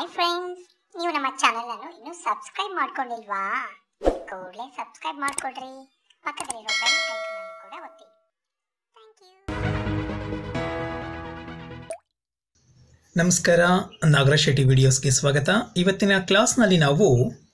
hi friends ನೀವು ನಮ್ಮ channel ಅನ್ನು ಇನ್ನೂ ಸಬ್ಸ್ಕ್ರೈಬ್ ಮಾಡ್ಕೊಂಡಿಲ್ವಾ ಕೂಡಲೇ ಸಬ್ಸ್ಕ್ರೈಬ್ ಮಾಡ್ಕೊಡ್ರಿ ಪಕ್ಕದಲ್ಲಿರೋ ಬೆಲ್ ಐಕಾನ್ ಅನ್ನು ಕೂಡ ಒತ್ತಿ ಥ್ಯಾಂಕ್ ಯು ನಮಸ್ಕಾರ ನಾಗರಾಜ್ ಶೆಟ್ಟಿ ವಿಡಿಯೋಸ್ಗೆ ಸ್ವಾಗತ ಇವತ್ತಿನ ಕ್ಲಾಸ್ನಲ್ಲಿ ನಾವು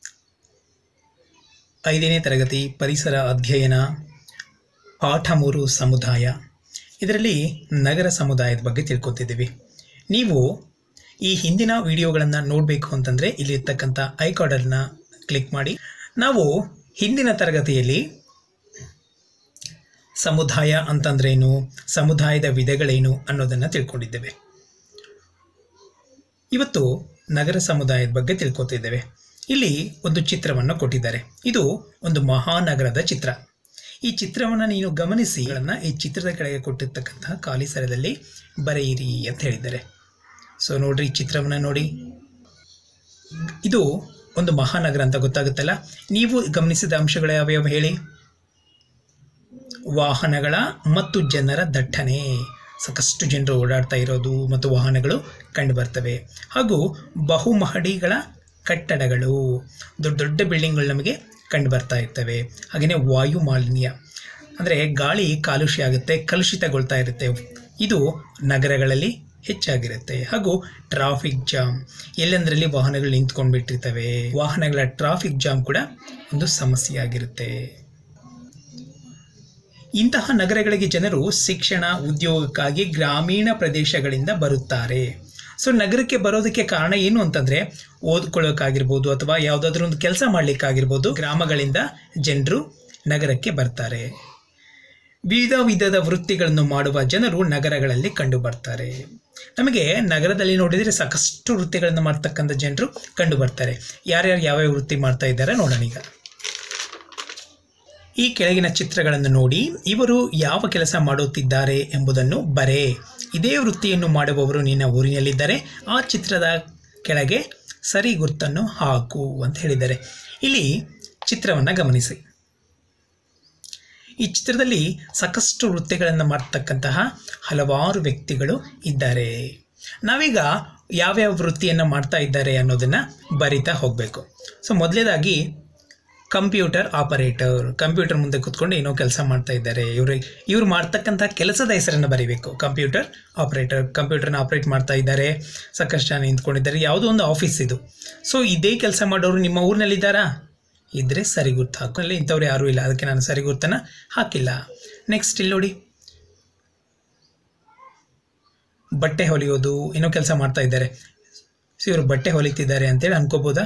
ಐದನೇ ತರಗತಿ ಪರಿಸರ ಅಧ್ಯಯನ ಪಾಠ ಮೂರು ಸಮುದಾಯ ಇದರಲ್ಲಿ ನಗರ ಸಮುದಾಯದ ಬಗ್ಗೆ ತಿಳ್ಕೊತಿದ್ದೀವಿ ನೀವು ಈ ಹಿಂದಿನ ವಿಡಿಯೋಗಳನ್ನು ನೋಡಬೇಕು ಅಂತಂದರೆ ಇಲ್ಲಿರ್ತಕ್ಕಂಥ ಐಕಾರ್ಡರ್ನ ಕ್ಲಿಕ್ ಮಾಡಿ ನಾವು ಹಿಂದಿನ ತರಗತಿಯಲ್ಲಿ ಸಮುದಾಯ ಅಂತಂದ್ರೇನು ಸಮುದಾಯದ ವಿಧಗಳೇನು ಅನ್ನೋದನ್ನು ತಿಳ್ಕೊಂಡಿದ್ದೇವೆ ಇವತ್ತು ನಗರ ಸಮುದಾಯದ ಬಗ್ಗೆ ತಿಳ್ಕೊತಿದ್ದೇವೆ ಇಲ್ಲಿ ಒಂದು ಚಿತ್ರವನ್ನು ಕೊಟ್ಟಿದ್ದಾರೆ ಇದು ಒಂದು ಮಹಾನಗರದ ಚಿತ್ರ ಈ ಚಿತ್ರವನ್ನು ನೀನು ಗಮನಿಸಿ ಗಳನ್ನ ಈ ಚಿತ್ರದ ಕೆಳಗೆ ಕೊಟ್ಟಿರ್ತಕ್ಕಂತಹ ಖಾಲಿ ಸ್ಥಳದಲ್ಲಿ ಬರೆಯಿರಿ ಅಂತ ಹೇಳಿದ್ದಾರೆ ಸೊ ನೋಡ್ರಿ ಈ ಚಿತ್ರವನ್ನು ನೋಡಿ ಇದು ಒಂದು ಮಹಾನಗರ ಅಂತ ಗೊತ್ತಾಗುತ್ತಲ್ಲ ನೀವು ಗಮನಿಸಿದ ಅಂಶಗಳು ಯಾವ್ಯಾವ ಹೇಳಿ ವಾಹನಗಳ ಮತ್ತು ಜನರ ದಟ್ಟಣೆ ಸಾಕಷ್ಟು ಜನರು ಓಡಾಡ್ತಾ ಇರೋದು ಮತ್ತು ವಾಹನಗಳು ಕಂಡು ಬರ್ತವೆ ಹಾಗೂ ಬಹುಮಹಡಿಗಳ ಕಟ್ಟಡಗಳು ದೊಡ್ಡ ದೊಡ್ಡ ಬಿಲ್ಡಿಂಗ್ಗಳು ನಮಗೆ ಕಂಡು ಬರ್ತಾ ಇರ್ತವೆ ಹಾಗೆಯೇ ವಾಯು ಮಾಲಿನ್ಯ ಅಂದರೆ ಗಾಳಿ ಕಾಲುಷ್ಯ ಆಗುತ್ತೆ ಕಲುಷಿತಗೊಳ್ತಾ ಇರುತ್ತೆ ಇದು ನಗರಗಳಲ್ಲಿ ಹೆಚ್ಚಾಗಿರುತ್ತೆ ಹಾಗೂ ಟ್ರಾಫಿಕ್ ಜಾಮ್ ಎಲ್ಲೆಂದರಲ್ಲಿ ವಾಹನಗಳು ನಿಂತ್ಕೊಂಡು ಬಿಟ್ಟಿರ್ತವೆ ವಾಹನಗಳ ಟ್ರಾಫಿಕ್ ಜಾಮ್ ಕೂಡ ಒಂದು ಸಮಸ್ಯೆ ಆಗಿರುತ್ತೆ ಇಂತಹ ನಗರಗಳಿಗೆ ಜನರು ಶಿಕ್ಷಣ ಉದ್ಯೋಗಕ್ಕಾಗಿ ಗ್ರಾಮೀಣ ಪ್ರದೇಶಗಳಿಂದ ಬರುತ್ತಾರೆ ಸೊ ನಗರಕ್ಕೆ ಬರೋದಕ್ಕೆ ಕಾರಣ ಏನು ಅಂತಂದರೆ ಓದ್ಕೊಳ್ಳೋಕ್ಕಾಗಿರ್ಬೋದು ಅಥವಾ ಯಾವುದಾದ್ರೂ ಒಂದು ಕೆಲಸ ಮಾಡಲಿಕ್ಕಾಗಿರ್ಬೋದು ಗ್ರಾಮಗಳಿಂದ ಜನರು ನಗರಕ್ಕೆ ಬರ್ತಾರೆ ವಿವಿಧ ವಿಧದ ವೃತ್ತಿಗಳನ್ನು ಮಾಡುವ ಜನರು ನಗರಗಳಲ್ಲಿ ಕಂಡು ಬರ್ತಾರೆ ನಮಗೆ ನಗರದಲ್ಲಿ ನೋಡಿದರೆ ಸಾಕಷ್ಟು ವೃತ್ತಿಗಳನ್ನು ಮಾಡ್ತಕ್ಕಂಥ ಜನರು ಕಂಡು ಬರ್ತಾರೆ ಯಾರ್ಯಾರು ಯಾವ್ಯಾವ ವೃತ್ತಿ ಮಾಡ್ತಾ ಇದ್ದಾರೆ ನೋಡೋಣ ಈಗ ಈ ಕೆಳಗಿನ ಚಿತ್ರಗಳನ್ನು ನೋಡಿ ಇವರು ಯಾವ ಕೆಲಸ ಮಾಡುತ್ತಿದ್ದಾರೆ ಎಂಬುದನ್ನು ಬರೆ ಇದೇ ವೃತ್ತಿಯನ್ನು ಮಾಡುವವರು ನಿನ್ನ ಊರಿನಲ್ಲಿದ್ದರೆ ಆ ಚಿತ್ರದ ಕೆಳಗೆ ಸರಿ ಗುರ್ತನ್ನು ಹಾಕು ಅಂತ ಹೇಳಿದ್ದಾರೆ ಇಲ್ಲಿ ಚಿತ್ರವನ್ನು ಗಮನಿಸಿ ಈ ಚಿತ್ರದಲ್ಲಿ ಸಾಕಷ್ಟು ವೃತ್ತಿಗಳನ್ನು ಮಾಡ್ತಕ್ಕಂತಹ ಹಲವಾರು ವ್ಯಕ್ತಿಗಳು ಇದ್ದಾರೆ ನಾವೀಗ ಯಾವ್ಯಾವ ವೃತ್ತಿಯನ್ನು ಮಾಡ್ತಾ ಇದ್ದಾರೆ ಅನ್ನೋದನ್ನು ಬರಿತಾ ಹೋಗಬೇಕು ಸೊ ಮೊದಲೇದಾಗಿ ಕಂಪ್ಯೂಟರ್ ಆಪರೇಟರ್ ಕಂಪ್ಯೂಟರ್ ಮುಂದೆ ಕೂತ್ಕೊಂಡು ಏನೋ ಕೆಲಸ ಮಾಡ್ತಾ ಇದ್ದಾರೆ ಇವರು ಇವ್ರು ಮಾಡ್ತಕ್ಕಂಥ ಕೆಲಸದ ಹೆಸರನ್ನು ಬರೀಬೇಕು ಕಂಪ್ಯೂಟರ್ ಆಪರೇಟರ್ ಕಂಪ್ಯೂಟರ್ನ ಆಪರೇಟ್ ಮಾಡ್ತಾ ಇದ್ದಾರೆ ಸಾಕಷ್ಟು ಜನ ನಿಂತ್ಕೊಂಡಿದ್ದಾರೆ ಯಾವುದೋ ಒಂದು ಆಫೀಸ್ ಇದು ಸೊ ಇದೇ ಕೆಲಸ ಮಾಡೋರು ನಿಮ್ಮ ಊರಿನಲ್ಲಿದ್ದಾರಾ ಇದ್ದರೆ ಸರಿ ಗುರ್ತು ಹಾಕಲ್ಲಿ ಇಂಥವ್ರು ಯಾರೂ ಇಲ್ಲ ಅದಕ್ಕೆ ನಾನು ಸರಿ ಗುರ್ತನ ಹಾಕಿಲ್ಲ ನೆಕ್ಸ್ಟ್ ಇಲ್ಲಿ ನೋಡಿ ಬಟ್ಟೆ ಹೊಲಿಯೋದು ಏನೋ ಕೆಲಸ ಮಾಡ್ತಾ ಇದ್ದಾರೆ ಸೊ ಇವರು ಬಟ್ಟೆ ಹೊಲಿತಿದ್ದಾರೆ ಅಂತೇಳಿ ಅನ್ಕೋಬೋದಾ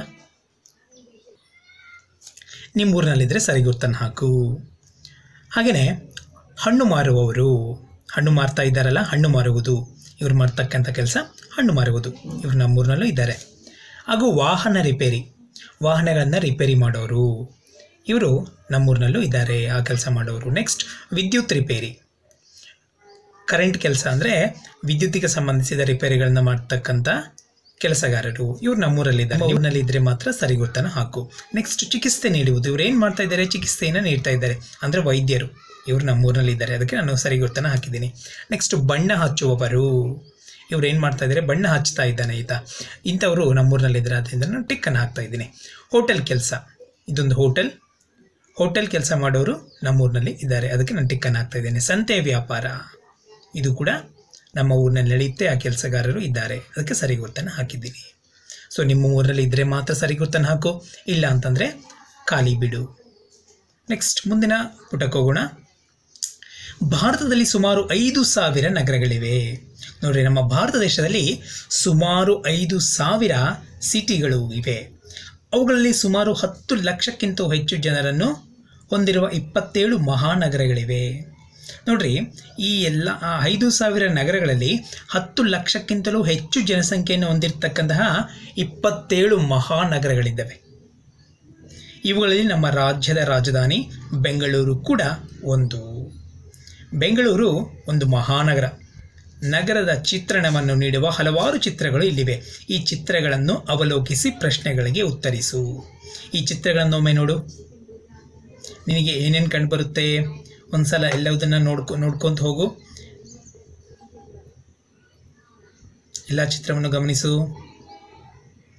ನಿಮ್ಮ ಊರಿನಲ್ಲಿದ್ದರೆ ಸರಿ ಗುರ್ತನ್ನು ಹಾಕು ಹಾಗೆಯೇ ಹಣ್ಣು ಮಾರುವವರು ಹಣ್ಣು ಮಾರ್ತಾ ಇದ್ದಾರಲ್ಲ ಹಣ್ಣು ಮಾರುವುದು ಇವರು ಮಾಡ್ತಕ್ಕಂಥ ಕೆಲಸ ಹಣ್ಣು ಮಾರುವುದು ಇವರು ನಮ್ಮೂರಿನಲ್ಲೂ ಇದ್ದಾರೆ ಹಾಗೂ ವಾಹನ ರಿಪೇರಿ ವಾಹನಗಳನ್ನು ರಿಪೇರಿ ಮಾಡೋರು ಇವರು ನಮ್ಮೂರಿನಲ್ಲೂ ಇದ್ದಾರೆ ಆ ಕೆಲಸ ಮಾಡೋರು ನೆಕ್ಸ್ಟ್ ವಿದ್ಯುತ್ ರಿಪೇರಿ ಕರೆಂಟ್ ಕೆಲಸ ಅಂದರೆ ವಿದ್ಯುತ್ತಿಗೆ ಸಂಬಂಧಿಸಿದ ರಿಪೇರಿಗಳನ್ನ ಮಾಡ್ತಕ್ಕಂಥ ಕೆಲಸಗಾರರು ಇವ್ರು ನಮ್ಮೂರಲ್ಲಿದ್ದಾರೆ ಊರಿನಲ್ಲಿ ಇದ್ರೆ ಮಾತ್ರ ಸರಿ ಗೊತ್ತನ ಹಾಕು ನೆಕ್ಸ್ಟ್ ಚಿಕಿತ್ಸೆ ನೀಡುವುದು ಇವ್ರು ಏನು ಮಾಡ್ತಾ ಇದ್ದಾರೆ ಚಿಕಿತ್ಸೆಯನ್ನು ನೀಡ್ತಾ ಇದ್ದಾರೆ ಅಂದರೆ ವೈದ್ಯರು ಇವರು ನಮ್ಮೂರಿನಲ್ಲಿ ಇದ್ದಾರೆ ಅದಕ್ಕೆ ನಾನು ಸರಿ ಗೊತ್ತನ ಹಾಕಿದ್ದೀನಿ ನೆಕ್ಸ್ಟ್ ಬಣ್ಣ ಹಚ್ಚುವವರು ಇವ್ರು ಏನು ಮಾಡ್ತಾ ಇದ್ದಾರೆ ಬಣ್ಣ ಹಚ್ತಾ ಇದ್ದಾನೆ ಈತ ಇಂಥವರು ನಮ್ಮೂರಿನಲ್ಲಿದ್ದಾರೆ ಅದರಿಂದ ನಾನು ಟಿಕ್ಕನ್ನು ಹಾಕ್ತಾ ಇದ್ದೀನಿ ಹೋಟೆಲ್ ಕೆಲಸ ಇದೊಂದು ಹೋಟೆಲ್ ಹೋಟೆಲ್ ಕೆಲಸ ಮಾಡೋರು ನಮ್ಮೂರಿನಲ್ಲಿ ಇದ್ದಾರೆ ಅದಕ್ಕೆ ನಾನು ಟಿಕ್ಕನ್ನು ಹಾಕ್ತಾ ಇದ್ದೇನೆ ಸಂತೆ ವ್ಯಾಪಾರ ಇದು ಕೂಡ ನಮ್ಮ ಊರಿನಲ್ಲಿ ನಡೆಯುತ್ತೆ ಆ ಕೆಲಸಗಾರರು ಇದ್ದಾರೆ ಅದಕ್ಕೆ ಸರಿ ಗುರ್ತನ್ನು ಹಾಕಿದ್ದೀನಿ ಸೊ ನಿಮ್ಮ ಊರಲ್ಲಿ ಇದ್ದರೆ ಮಾತ್ರ ಸರಿ ಗುರ್ತನ್ನು ಹಾಕು ಇಲ್ಲ ಅಂತಂದರೆ ಖಾಲಿ ಬಿಡು ನೆಕ್ಸ್ಟ್ ಮುಂದಿನ ಪುಟಕ್ಕೆ ಹೋಗೋಣ ಭಾರತದಲ್ಲಿ ಸುಮಾರು ಐದು ಸಾವಿರ ನಗರಗಳಿವೆ ನೋಡ್ರಿ ನಮ್ಮ ಭಾರತ ದೇಶದಲ್ಲಿ ಸುಮಾರು ಐದು ಸಾವಿರ ಸಿಟಿಗಳು ಇವೆ ಅವುಗಳಲ್ಲಿ ಸುಮಾರು ಹತ್ತು ಲಕ್ಷಕ್ಕಿಂತ ಹೆಚ್ಚು ಜನರನ್ನು ಹೊಂದಿರುವ ಇಪ್ಪತ್ತೇಳು ಮಹಾನಗರಗಳಿವೆ ನೋಡ್ರಿ ಈ ಎಲ್ಲ ಆ ಐದು ಸಾವಿರ ನಗರಗಳಲ್ಲಿ ಹತ್ತು ಲಕ್ಷಕ್ಕಿಂತಲೂ ಹೆಚ್ಚು ಜನಸಂಖ್ಯೆಯನ್ನು ಹೊಂದಿರತಕ್ಕಂತಹ ಇಪ್ಪತ್ತೇಳು ಮಹಾನಗರಗಳಿದ್ದಾವೆ ಇವುಗಳಲ್ಲಿ ನಮ್ಮ ರಾಜ್ಯದ ರಾಜಧಾನಿ ಬೆಂಗಳೂರು ಕೂಡ ಒಂದು ಬೆಂಗಳೂರು ಒಂದು ಮಹಾನಗರ ನಗರದ ಚಿತ್ರಣವನ್ನು ನೀಡುವ ಹಲವಾರು ಚಿತ್ರಗಳು ಇಲ್ಲಿವೆ ಈ ಚಿತ್ರಗಳನ್ನು ಅವಲೋಕಿಸಿ ಪ್ರಶ್ನೆಗಳಿಗೆ ಉತ್ತರಿಸು ಈ ಚಿತ್ರಗಳನ್ನು ಒಮ್ಮೆ ನೋಡು ನಿನಗೆ ಏನೇನು ಕಂಡುಬರುತ್ತೆ ಒಂದ್ಸಲ ಎಲ್ಲವುದನ್ನು ನೋಡ್ಕೊ ನೋಡ್ಕೊಂತ ಹೋಗು ಎಲ್ಲ ಚಿತ್ರವನ್ನು ಗಮನಿಸು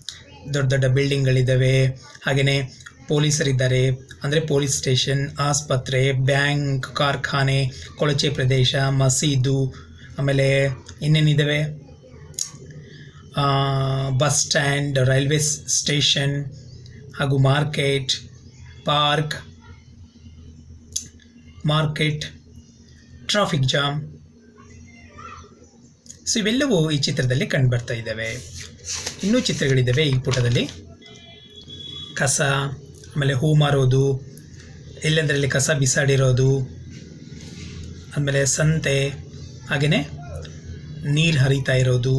ದೊಡ್ಡ ದೊಡ್ಡ ಬಿಲ್ಡಿಂಗ್ಗಳಿದ್ದಾವೆ ಹಾಗೆಯೇ ಪೊಲೀಸರಿದ್ದಾರೆ ಅಂದರೆ ಪೊಲೀಸ್ ಸ್ಟೇಷನ್ ಆಸ್ಪತ್ರೆ ಬ್ಯಾಂಕ್ ಕಾರ್ಖಾನೆ ಕೊಳಚೆ ಪ್ರದೇಶ ಮಸೀದು ಆಮೇಲೆ ಇನ್ನೇನಿದ್ದಾವೆ ಬಸ್ ಸ್ಟ್ಯಾಂಡ್ ರೈಲ್ವೆ ಸ್ಟೇಷನ್ ಹಾಗೂ market park market traffic jam so ಇವೆಲ್ಲವೂ ಈ ಚಿತ್ರದಲ್ಲಿ ಕಂಡುಬರ್ತಾ ಇದ್ದಾವೆ ಇನ್ನೂ ಚಿತ್ರಗಳಿದ್ದಾವೆ ಈ ಪುಟದಲ್ಲಿ ಕಸ ಆಮೇಲೆ ಹೂ ಮಾರೋದು ಎಲ್ಲೆಂದರಲ್ಲಿ ಕಸ ಬಿಸಾಡಿರೋದು ಆಮೇಲೆ ಸಂತೆ ಹಾಗೆಯೇ ನೀರು ಹರಿತಾ ಇರೋದು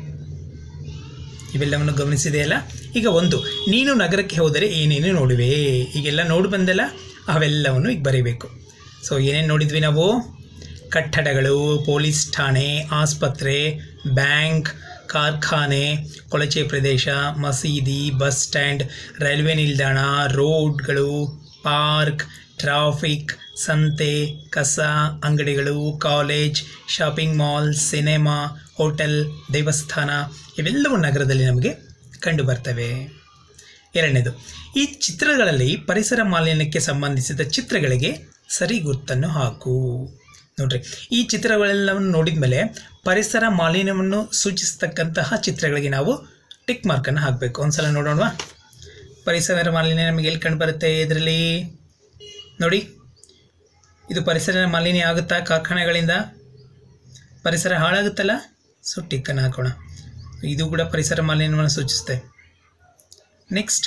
ಇವೆಲ್ಲವನ್ನು ಗಮನಿಸಿದೆಯಲ್ಲ ಈಗ ಒಂದು ನೀನು ನಗರಕ್ಕೆ ಹೋದರೆ ಏನೇನು ನೋಡುವೆ ಈಗೆಲ್ಲ ನೋಡಿ ಬಂದೆಲ್ಲ ಅವೆಲ್ಲವನ್ನು ಈಗ ಬರೀಬೇಕು ಸೊ ಏನೇನು ನೋಡಿದ್ವಿ ನಾವು ಕಟ್ಟಡಗಳು ಪೊಲೀಸ್ ಠಾಣೆ ಆಸ್ಪತ್ರೆ ಬ್ಯಾಂಕ್ ಕಾರ್ಖಾನೆ ಕೊಳಚೆ ಪ್ರದೇಶ ಮಸೀದಿ ಬಸ್ ಸ್ಟ್ಯಾಂಡ್ ರೈಲ್ವೆ ನಿಲ್ದಾಣ ರೋಡ್ಗಳು ಪಾರ್ಕ್ ಟ್ರಾಫಿಕ್ ಸಂತೆ ಕಸ ಅಂಗಡಿಗಳು college shopping mall cinema hotel ದೇವಸ್ಥಾನ ಇವೆಲ್ಲವೂ ನಗರದಲ್ಲಿ ನಮಗೆ ಕಂಡು ಬರ್ತವೆ ಎರಡನೇದು ಈ ಚಿತ್ರಗಳಲ್ಲಿ ಪರಿಸರ ಮಾಲಿನ್ಯಕ್ಕೆ ಸಂಬಂಧಿಸಿದ ಚಿತ್ರಗಳಿಗೆ ಸರಿ ಗುರುತನ್ನು ಹಾಕು ನೋಡ್ರಿ ಈ ಚಿತ್ರಗಳೆಲ್ಲವನ್ನು ನೋಡಿದ ಮೇಲೆ ಪರಿಸರ ಮಾಲಿನ್ಯವನ್ನು ಸೂಚಿಸ್ತಕ್ಕಂತಹ ಚಿತ್ರಗಳಿಗೆ ನಾವು ಟಿಕ್ ಮಾರ್ಕನ್ನು ಹಾಕಬೇಕು ಒಂದ್ಸಲ ನೋಡೋಣವಾ ಪರಿಸರ ಮಾಲಿನ್ಯ ನಮಗೆ ಎಲ್ಲಿ ಕಂಡು ಬರುತ್ತೆ ಇದರಲ್ಲಿ ನೋಡಿ ಇದು ಪರಿಸರ ಮಾಲಿನ್ಯ ಆಗುತ್ತಾ ಕಾರ್ಖಾನೆಗಳಿಂದ ಪರಿಸರ ಹಾಳಾಗುತ್ತಲ್ಲ ಸೊ ಟಿಕ್ಕನ್ನು ಹಾಕೋಣ ಇದು ಕೂಡ ಪರಿಸರ ಮಾಲಿನ್ಯವನ್ನು ಸೂಚಿಸುತ್ತೆ ನೆಕ್ಸ್ಟ್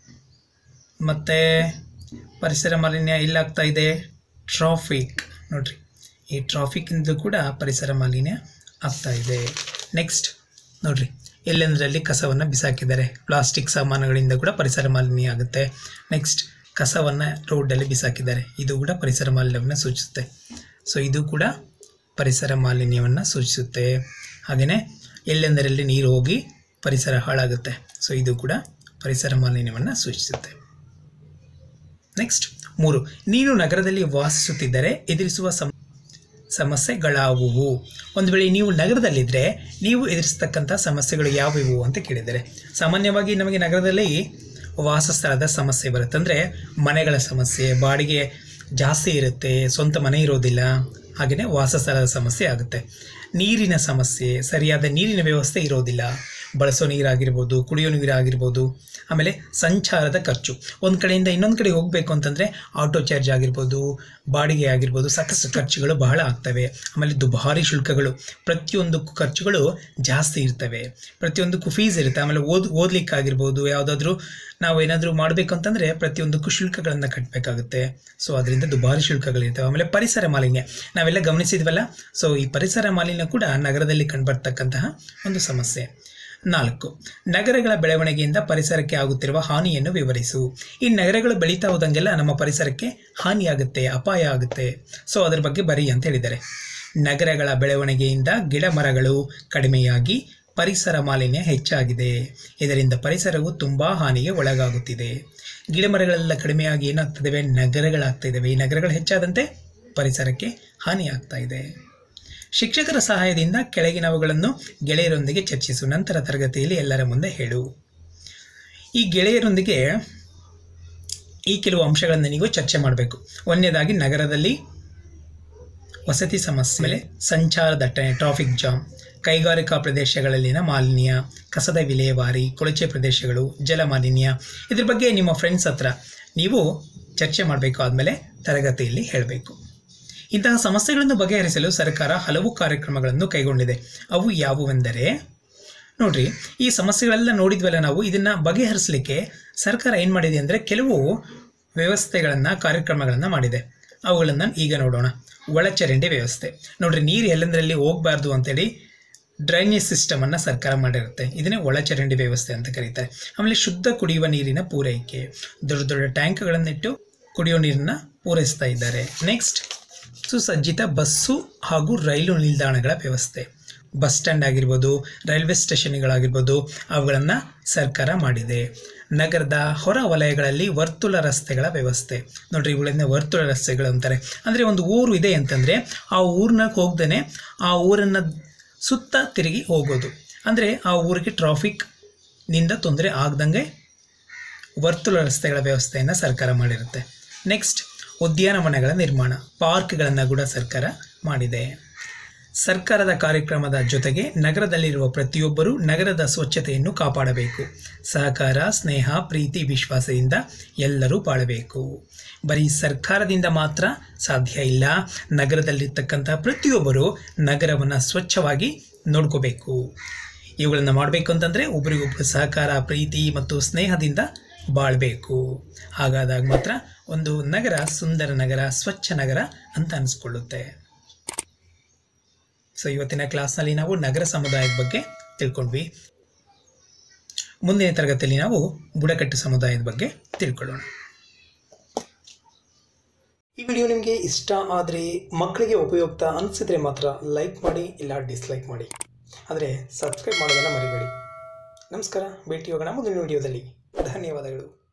ಮತ್ತು ಪರಿಸರ ಮಾಲಿನ್ಯ ಎಲ್ಲಾಗ್ತಾ ಇದೆ ಟ್ರಾಫಿಕ್ ನೋಡ್ರಿ ಈ ಟ್ರಾಫಿಕ್ಕಿಂದ ಕೂಡ ಪರಿಸರ ಮಾಲಿನ್ಯ ಆಗ್ತಾ ಇದೆ ನೆಕ್ಸ್ಟ್ ನೋಡ್ರಿ ಎಲ್ಲೆಂದರಲ್ಲಿ ಕಸವನ್ನು ಬಿಸಾಕಿದ್ದಾರೆ ಪ್ಲಾಸ್ಟಿಕ್ ಸಾಮಾನುಗಳಿಂದ ಕೂಡ ಪರಿಸರ ಮಾಲಿನ್ಯ ಆಗುತ್ತೆ ನೆಕ್ಸ್ಟ್ ಕಸವನ್ನು ರೋಡಲ್ಲಿ ಬಿಸಾಕಿದ್ದಾರೆ ಇದು ಕೂಡ ಪರಿಸರ ಮಾಲಿನ್ಯವನ್ನು ಸೂಚಿಸುತ್ತೆ ಸೊ ಇದು ಕೂಡ ಪರಿಸರ ಮಾಲಿನ್ಯವನ್ನು ಸೂಚಿಸುತ್ತೆ ಹಾಗೆಯೇ ಎಲ್ಲೆಂದರಲ್ಲಿ ನೀರು ಹೋಗಿ ಪರಿಸರ ಹಾಳಾಗುತ್ತೆ ಸೊ ಇದು ಕೂಡ ಪರಿಸರ ಮಾಲಿನ್ಯವನ್ನು ಸೂಚಿಸುತ್ತೆ ನೆಕ್ಸ್ಟ್ ಮೂರು ನೀನು ನಗರದಲ್ಲಿ ವಾಸಿಸುತ್ತಿದ್ದರೆ ಎದುರಿಸುವ ಸಮ ಸಮಸ್ಯೆಗಳಾವುವು ಒಂದು ವೇಳೆ ನೀವು ನಗರದಲ್ಲಿದ್ದರೆ ನೀವು ಎದುರಿಸ್ತಕ್ಕಂಥ ಸಮಸ್ಯೆಗಳು ಯಾವುವು ಅಂತ ಕೇಳಿದ್ದಾರೆ ಸಾಮಾನ್ಯವಾಗಿ ನಮಗೆ ನಗರದಲ್ಲಿ ವಾಸಸ್ಥಳದ ಸಮಸ್ಯೆ ಬರುತ್ತೆ ಅಂದರೆ ಮನೆಗಳ ಸಮಸ್ಯೆ ಬಾಡಿಗೆ ಜಾಸ್ತಿ ಇರುತ್ತೆ ಸ್ವಂತ ಮನೆ ಇರೋದಿಲ್ಲ ಹಾಗೆಯೇ ವಾಸಸ್ಥಳದ ಸಮಸ್ಯೆ ಆಗುತ್ತೆ ನೀರಿನ ಸಮಸ್ಯೆ ಸರಿಯಾದ ನೀರಿನ ವ್ಯವಸ್ಥೆ ಇರೋದಿಲ್ಲ ಬಳಸೋ ನೀರಾಗಿರ್ಬೋದು ಕುಡಿಯೋ ನೀರಾಗಿರ್ಬೋದು ಆಮೇಲೆ ಸಂಚಾರದ ಖರ್ಚು ಒಂದು ಕಡೆಯಿಂದ ಇನ್ನೊಂದು ಕಡೆ ಹೋಗಬೇಕು ಅಂತಂದರೆ ಆಟೋ ಚಾರ್ಜ್ ಆಗಿರ್ಬೋದು ಬಾಡಿಗೆ ಆಗಿರ್ಬೋದು ಸಾಕಷ್ಟು ಖರ್ಚುಗಳು ಬಹಳ ಆಗ್ತವೆ ಆಮೇಲೆ ದುಬಾರಿ ಶುಲ್ಕಗಳು ಪ್ರತಿಯೊಂದಕ್ಕೂ ಖರ್ಚುಗಳು ಜಾಸ್ತಿ ಇರ್ತವೆ ಪ್ರತಿಯೊಂದಕ್ಕೂ ಫೀಸ್ ಇರುತ್ತೆ ಆಮೇಲೆ ಓದ್ ಓದ್ಲಿಕ್ಕಾಗಿರ್ಬೋದು ಯಾವುದಾದ್ರೂ ನಾವು ಏನಾದರೂ ಮಾಡಬೇಕು ಅಂತಂದರೆ ಪ್ರತಿಯೊಂದಕ್ಕೂ ಶುಲ್ಕಗಳನ್ನು ಕಟ್ಟಬೇಕಾಗುತ್ತೆ ಸೊ ಅದರಿಂದ ದುಬಾರಿ ಶುಲ್ಕಗಳಿರ್ತವೆ ಆಮೇಲೆ ಪರಿಸರ ಮಾಲಿನ್ಯ ನಾವೆಲ್ಲ ಗಮನಿಸಿದ್ವಲ್ಲ ಸೊ ಈ ಪರಿಸರ ಮಾಲಿನ್ಯ ಕೂಡ ನಗರದಲ್ಲಿ ಕಂಡುಬರ್ತಕ್ಕಂತಹ ಒಂದು ಸಮಸ್ಯೆ ನಾಲ್ಕು ನಗರಗಳ ಬೆಳವಣಿಗೆಯಿಂದ ಪರಿಸರಕ್ಕೆ ಆಗುತ್ತಿರುವ ಹಾನಿಯನ್ನು ವಿವರಿಸು ಈ ನಗರಗಳು ಬೆಳೀತಾ ಹೋದಂಗೆಲ್ಲ ನಮ್ಮ ಪರಿಸರಕ್ಕೆ ಹಾನಿಯಾಗುತ್ತೆ ಅಪಾಯ ಆಗುತ್ತೆ ಸೊ ಅದ್ರ ಬಗ್ಗೆ ಬರಿ ಅಂತ ಹೇಳಿದ್ದಾರೆ ನಗರಗಳ ಬೆಳವಣಿಗೆಯಿಂದ ಗಿಡ ಮರಗಳು ಕಡಿಮೆಯಾಗಿ ಪರಿಸರ ಮಾಲಿನ್ಯ ಹೆಚ್ಚಾಗಿದೆ ಇದರಿಂದ ಪರಿಸರವು ತುಂಬ ಹಾನಿಗೆ ಒಳಗಾಗುತ್ತಿದೆ ಗಿಡ ಮರಗಳೆಲ್ಲ ಕಡಿಮೆಯಾಗಿ ಏನಾಗ್ತಿದ್ದಾವೆ ನಗರಗಳಾಗ್ತಾ ಇದ್ದಾವೆ ಈ ನಗರಗಳು ಹೆಚ್ಚಾದಂತೆ ಪರಿಸರಕ್ಕೆ ಹಾನಿ ಆಗ್ತಾ ಇದೆ ಶಿಕ್ಷಕರ ಸಹಾಯದಿಂದ ಕೆಳಗಿನವುಗಳನ್ನು ಗೆಳೆಯರೊಂದಿಗೆ ಚರ್ಚಿಸು ನಂತರ ತರಗತಿಯಲ್ಲಿ ಎಲ್ಲರ ಮುಂದೆ ಹೇಳು ಈ ಗೆಳೆಯರೊಂದಿಗೆ ಈ ಕೆಲವು ಅಂಶಗಳನ್ನು ನೀವು ಚರ್ಚೆ ಮಾಡಬೇಕು ಒಂದನೇದಾಗಿ ನಗರದಲ್ಲಿ ವಸತಿ ಸಮಸ್ಯೆ ಮೇಲೆ ಸಂಚಾರ ದಟ್ಟಣೆ ಟ್ರಾಫಿಕ್ ಜಾಮ್ ಕೈಗಾರಿಕಾ ಪ್ರದೇಶಗಳಲ್ಲಿನ ಮಾಲಿನ್ಯ ಕಸದ ವಿಲೇವಾರಿ ಕೊಳಚೆ ಪ್ರದೇಶಗಳು ಜಲ ಮಾಲಿನ್ಯ ಇದ್ರ ಬಗ್ಗೆ ನಿಮ್ಮ ಫ್ರೆಂಡ್ಸ್ ಹತ್ರ ನೀವು ಚರ್ಚೆ ಮಾಡಬೇಕು ಆದಮೇಲೆ ತರಗತಿಯಲ್ಲಿ ಹೇಳಬೇಕು ಇಂತಹ ಸಮಸ್ಯೆಗಳನ್ನು ಬಗೆಹರಿಸಲು ಸರ್ಕಾರ ಹಲವು ಕಾರ್ಯಕ್ರಮಗಳನ್ನು ಕೈಗೊಂಡಿದೆ ಅವು ಯಾವುವೆಂದರೆ ನೋಡ್ರಿ ಈ ಸಮಸ್ಯೆಗಳೆಲ್ಲ ನೋಡಿದ್ವಲ್ಲ ನಾವು ಇದನ್ನು ಬಗೆಹರಿಸಲಿಕ್ಕೆ ಸರ್ಕಾರ ಏನು ಮಾಡಿದೆ ಅಂದರೆ ಕೆಲವು ವ್ಯವಸ್ಥೆಗಳನ್ನು ಕಾರ್ಯಕ್ರಮಗಳನ್ನು ಮಾಡಿದೆ ಅವುಗಳನ್ನು ಈಗ ನೋಡೋಣ ಒಳಚರಂಡಿ ವ್ಯವಸ್ಥೆ ನೋಡ್ರಿ ನೀರು ಎಲ್ಲಂದರಲ್ಲಿ ಹೋಗಬಾರ್ದು ಅಂತೇಳಿ ಡ್ರೈನೇಜ್ ಸಿಸ್ಟಮನ್ನು ಸರ್ಕಾರ ಮಾಡಿರುತ್ತೆ ಇದನ್ನೇ ಒಳಚರಂಡಿ ವ್ಯವಸ್ಥೆ ಅಂತ ಕರೀತಾರೆ ಆಮೇಲೆ ಶುದ್ಧ ಕುಡಿಯುವ ನೀರಿನ ಪೂರೈಕೆ ದೊಡ್ಡ ದೊಡ್ಡ ಟ್ಯಾಂಕ್ಗಳನ್ನಿಟ್ಟು ಕುಡಿಯೋ ನೀರನ್ನ ಪೂರೈಸ್ತಾ ಇದ್ದಾರೆ ನೆಕ್ಸ್ಟ್ ಸುಸಜ್ಜಿತ ಬಸ್ಸು ಹಾಗೂ ರೈಲು ನಿಲ್ದಾಣಗಳ ವ್ಯವಸ್ಥೆ ಬಸ್ ಸ್ಟ್ಯಾಂಡ್ ಆಗಿರ್ಬೋದು ರೈಲ್ವೆ ಸ್ಟೇಷನ್ಗಳಾಗಿರ್ಬೋದು ಅವುಗಳನ್ನು ಸರ್ಕಾರ ಮಾಡಿದೆ ನಗರದ ಹೊರ ವಲಯಗಳಲ್ಲಿ ವರ್ತುಲ ರಸ್ತೆಗಳ ವ್ಯವಸ್ಥೆ ನೋಡ್ರಿ ಇವುಗಳನ್ನ ವರ್ತುಲ ರಸ್ತೆಗಳು ಅಂತಾರೆ ಅಂದರೆ ಒಂದು ಊರು ಇದೆ ಅಂತಂದರೆ ಆ ಊರಿನ ಹೋಗ್ದೇ ಆ ಊರನ್ನು ಸುತ್ತ ತಿರುಗಿ ಹೋಗೋದು ಅಂದರೆ ಆ ಊರಿಗೆ ಟ್ರಾಫಿಕ್ ನಿಂದ ತೊಂದರೆ ಆಗದಂಗೆ ವರ್ತುಲ ರಸ್ತೆಗಳ ವ್ಯವಸ್ಥೆಯನ್ನು ಸರ್ಕಾರ ಮಾಡಿರುತ್ತೆ ನೆಕ್ಸ್ಟ್ ಉದ್ಯಾನವನಗಳ ನಿರ್ಮಾಣ ಪಾರ್ಕ್ಗಳನ್ನು ಕೂಡ ಸರ್ಕಾರ ಮಾಡಿದೆ ಸರ್ಕಾರದ ಕಾರ್ಯಕ್ರಮದ ಜೊತೆಗೆ ನಗರದಲ್ಲಿರುವ ಪ್ರತಿಯೊಬ್ಬರೂ ನಗರದ ಸ್ವಚ್ಛತೆಯನ್ನು ಕಾಪಾಡಬೇಕು ಸಹಕಾರ ಸ್ನೇಹ ಪ್ರೀತಿ ವಿಶ್ವಾಸದಿಂದ ಎಲ್ಲರೂ ಬಾಳಬೇಕು ಬರೀ ಸರ್ಕಾರದಿಂದ ಮಾತ್ರ ಸಾಧ್ಯ ಇಲ್ಲ ನಗರದಲ್ಲಿರ್ತಕ್ಕಂಥ ಪ್ರತಿಯೊಬ್ಬರು ನಗರವನ್ನು ಸ್ವಚ್ಛವಾಗಿ ನೋಡ್ಕೋಬೇಕು ಇವುಗಳನ್ನು ಮಾಡಬೇಕು ಅಂತಂದರೆ ಒಬ್ರಿಗೊಬ್ರು ಸಹಕಾರ ಪ್ರೀತಿ ಮತ್ತು ಸ್ನೇಹದಿಂದ ಬಾಳಬೇಕು ಹಾಗಾದಾಗ ಮಾತ್ರ ಒಂದು ನಗರ ಸುಂದರ ನಗರ ಸ್ವಚ್ಛ ನಗರ ಅಂತ ಅನಿಸ್ಕೊಳ್ಳುತ್ತೆ ಸೊ ಇವತ್ತಿನ ಕ್ಲಾಸ್ನಲ್ಲಿ ನಾವು ನಗರ ಸಮುದಾಯದ ಬಗ್ಗೆ ತಿಳ್ಕೊಂಡ್ವಿ ಮುಂದಿನ ತರಗತಿಯಲ್ಲಿ ನಾವು ಬುಡಕಟ್ಟು ಸಮುದಾಯದ ಬಗ್ಗೆ ತಿಳ್ಕೊಳ್ಳೋಣ ಈ ವಿಡಿಯೋ ನಿಮಗೆ ಇಷ್ಟ ಆದರೆ ಮಕ್ಕಳಿಗೆ ಉಪಯುಕ್ತ ಅನಿಸಿದ್ರೆ ಮಾತ್ರ ಲೈಕ್ ಮಾಡಿ ಇಲ್ಲ ಡಿಸ್ಲೈಕ್ ಮಾಡಿ ಆದರೆ ಸಬ್ಸ್ಕ್ರೈಬ್ ಮಾಡೋದನ್ನು ಮರಿಬೇಡಿ ನಮಸ್ಕಾರ ಭೇಟಿ ಹೋಗೋಣ ಮುಂದಿನ ವಿಡಿಯೋದಲ್ಲಿ ಧನ್ಯವಾದಗಳು